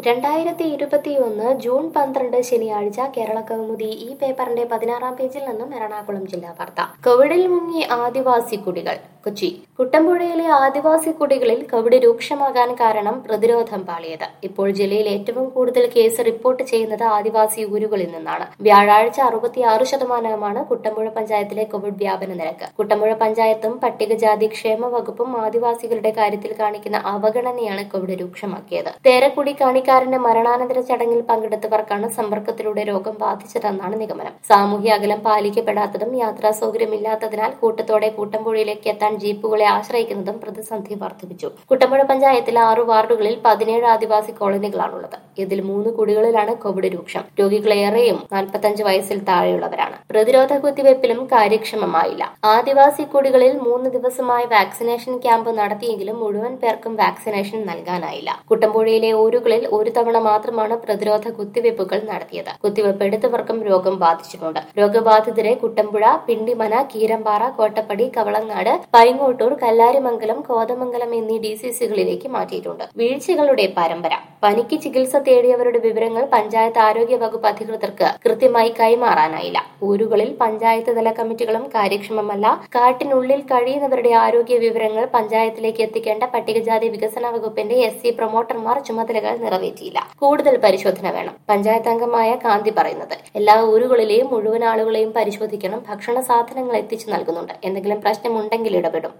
രണ്ടായിരത്തി ഇരുപത്തിയൊന്ന് ജൂൺ പന്ത്രണ്ട് ശനിയാഴ്ച കേരള കൗമുദി ഈ പേപ്പറിന്റെ പതിനാറാം പേജിൽ നിന്നും എറണാകുളം ജില്ലാ വാർത്ത കോവിഡിൽ മുങ്ങി ആദിവാസി കുടികൾ കൊച്ചി കുട്ടമ്പുഴയിലെ ആദിവാസി കുടികളിൽ കോവിഡ് രൂക്ഷമാകാൻ കാരണം പ്രതിരോധം പാളിയത് ഇപ്പോൾ ജില്ലയിൽ ഏറ്റവും കൂടുതൽ കേസ് റിപ്പോർട്ട് ചെയ്യുന്നത് ആദിവാസി ഊരുകളിൽ നിന്നാണ് വ്യാഴാഴ്ച അറുപത്തിയാറ് ശതമാനമാണ് കുട്ടമ്പുഴ പഞ്ചായത്തിലെ കോവിഡ് വ്യാപന നിരക്ക് കുട്ടമ്പുഴ പഞ്ചായത്തും പട്ടികജാതി ക്ഷേമ വകുപ്പും ആദിവാസികളുടെ കാര്യത്തിൽ കാണിക്കുന്ന അവഗണനയാണ് കോവിഡ് രൂക്ഷമാക്കിയത് തേരക്കുടി കാണിക്കാരന്റെ മരണാനന്തര ചടങ്ങിൽ പങ്കെടുത്തവർക്കാണ് സമ്പർക്കത്തിലൂടെ രോഗം ബാധിച്ചതെന്നാണ് നിഗമനം സാമൂഹ്യ അകലം പാലിക്കപ്പെടാത്തതും യാത്രാ സൗകര്യമില്ലാത്തതിനാൽ കൂട്ടത്തോടെ കൂട്ടമ്പുഴയിലേക്ക് എത്താൻ ജീപ്പുകളെ ആശ്രയിക്കുന്നതും പ്രതിസന്ധി വർദ്ധിപ്പിച്ചു കുട്ടമ്പുഴ പഞ്ചായത്തിലെ ആറ് വാർഡുകളിൽ പതിനേഴ് ആദിവാസി കോളനികളാണുള്ളത് ഇതിൽ മൂന്ന് കുടികളിലാണ് കോവിഡ് രൂക്ഷം രോഗികളേറെയും നാൽപ്പത്തഞ്ച് വയസ്സിൽ താഴെയുള്ളവരാണ് പ്രതിരോധ കുത്തിവയ്പ്പിലും കാര്യക്ഷമമായില്ല ആദിവാസി കുടികളിൽ മൂന്ന് ദിവസമായി വാക്സിനേഷൻ ക്യാമ്പ് നടത്തിയെങ്കിലും മുഴുവൻ പേർക്കും വാക്സിനേഷൻ നൽകാനായില്ല കുട്ടമ്പുഴയിലെ ഊരുകളിൽ ഒരു തവണ മാത്രമാണ് പ്രതിരോധ കുത്തിവയ്പ്പുകൾ നടത്തിയത് കുത്തിവയ്പ്പ് എടുത്തവർക്കും രോഗം ബാധിച്ചിട്ടുണ്ട് രോഗബാധിതരെ കുട്ടമ്പുഴ പിണ്ടിമന കീരമ്പാറ കോട്ടപ്പടി കവളങ്ങാട് പൈങ്ങോട്ടൂർ കല്ലാരിമംഗലം കോതമംഗലം എന്നീ ഡി സി സികളിലേക്ക് മാറ്റിയിട്ടുണ്ട് വീഴ്ചകളുടെ പരമ്പര പനിക്ക് ചികിത്സ തേടിയവരുടെ വിവരങ്ങൾ പഞ്ചായത്ത് ആരോഗ്യ വകുപ്പ് അധികൃതർക്ക് കൃത്യമായി കൈമാറാനായില്ല ഊരുകളിൽ പഞ്ചായത്ത് തല കമ്മിറ്റികളും കാര്യക്ഷമമല്ല കാട്ടിനുള്ളിൽ കഴിയുന്നവരുടെ ആരോഗ്യ വിവരങ്ങൾ പഞ്ചായത്തിലേക്ക് എത്തിക്കേണ്ട പട്ടികജാതി വികസന വകുപ്പിന്റെ എസ് സി പ്രൊമോട്ടർമാർ ചുമതലകൾ നിറവേറ്റിയില്ല കൂടുതൽ പരിശോധന വേണം പഞ്ചായത്ത് അംഗമായ കാന്തി പറയുന്നത് എല്ലാ ഊരുകളിലെയും മുഴുവൻ ആളുകളെയും പരിശോധിക്കണം ഭക്ഷണ സാധനങ്ങൾ എത്തിച്ചു നൽകുന്നുണ്ട് എന്തെങ്കിലും പ്രശ്നമുണ്ടെങ്കിൽ ഇടപെടും